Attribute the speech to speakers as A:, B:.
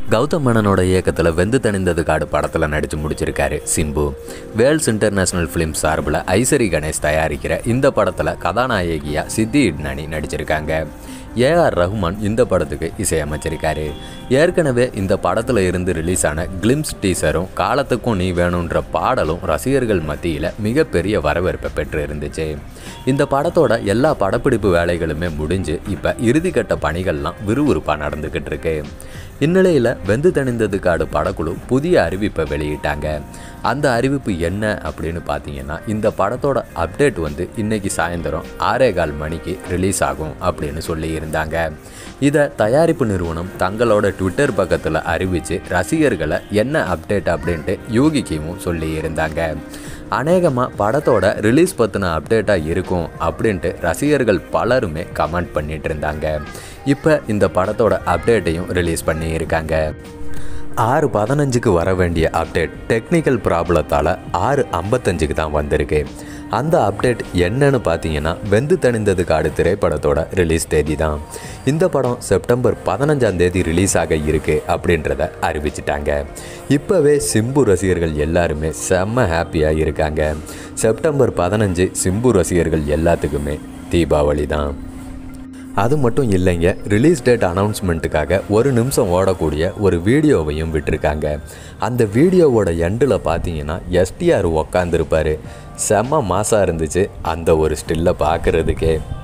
A: கௌதம் மேனனோட இயக்கத்தில் வெந்து தணிந்தது காடு படத்தில் நடித்து முடிச்சிருக்காரு சிம்பு வேல்ஸ் இன்டர்நேஷனல் ஃபிலிம் சார்பில் ஐசரி கணேஷ் தயாரிக்கிற இந்த படத்தில் கதாநாயகியாக சித்தி இட்னானி நடிச்சிருக்காங்க ஏஆர் ரஹ்மான் இந்த படத்துக்கு இசையமைச்சிருக்காரு ஏற்கனவே இந்த படத்தில் இருந்து ரிலீஸ் ஆன கிளிம்ஸ் டீசரும் காலத்துக்கும் நீ வேணுன்ற பாடலும் ரசிகர்கள் மத்தியில் மிகப்பெரிய வரவேற்பை பெற்று இருந்துச்சு இந்த படத்தோட எல்லா படப்பிடிப்பு வேலைகளுமே முடிஞ்சு இப்போ இறுதிக்கட்ட பணிகள்லாம் விறுவிறுப்பாக நடந்துக்கிட்டு இருக்கு இந்நிலையில் வெந்து தணிந்தது காடு படக்குழு புதிய அறிவிப்பை வெளியிட்டாங்க அந்த அறிவிப்பு என்ன அப்படின்னு பார்த்தீங்கன்னா இந்த படத்தோட அப்டேட் வந்து இன்னைக்கு சாயந்தரம் ஆறே கால் மணிக்கு ரிலீஸ் ஆகும் அப்படின்னு சொல்லியிருந்தாங்க இதை தயாரிப்பு நிறுவனம் தங்களோட ட்விட்டர் பக்கத்தில் அறிவித்து ரசிகர்களை என்ன அப்டேட் அப்படின்ட்டு யூகிக்கவும் சொல்லியிருந்தாங்க அநேகமாக படத்தோட ரிலீஸ் பற்றின அப்டேட்டாக இருக்கும் அப்படின்ட்டு ரசிகர்கள் பலருமே கமெண்ட் பண்ணிட்டு இருந்தாங்க இப்போ இந்த படத்தோட அப்டேட்டையும் ரிலீஸ் பண்ணியிருக்காங்க ஆறு பதினஞ்சுக்கு வர வேண்டிய அப்டேட் டெக்னிக்கல் ப்ராப்ளத்தால் ஆறு ஐம்பத்தஞ்சுக்கு தான் வந்திருக்கு அந்த அப்டேட் என்னன்னு பார்த்தீங்கன்னா வெந்து தணிந்தது காடு திரைப்படத்தோட ரிலீஸ் தேதி தான் இந்த படம் செப்டம்பர் பதினஞ்சாம் தேதி ரிலீஸ் ஆக இருக்கு அப்படின்றத அறிவிச்சிட்டாங்க இப்போவே சிம்பு ரசிகர்கள் எல்லாருமே செம்ம ஹாப்பியாக இருக்காங்க செப்டம்பர் பதினஞ்சு சிம்பு ரசிகர்கள் எல்லாத்துக்குமே தீபாவளி தான் அது மட்டும் இல்லைங்க ரிலீஸ் டேட் அனௌன்ஸ்மெண்ட்டுக்காக ஒரு நிமிஷம் ஓடக்கூடிய ஒரு வீடியோவையும் விட்டிருக்காங்க அந்த வீடியோவோட எண்டில் பார்த்தீங்கன்னா எஸ்டிஆர் உக்காந்துருப்பார் செம்ம மாசாக இருந்துச்சு அந்த ஒரு ஸ்டில்லை பார்க்குறதுக்கே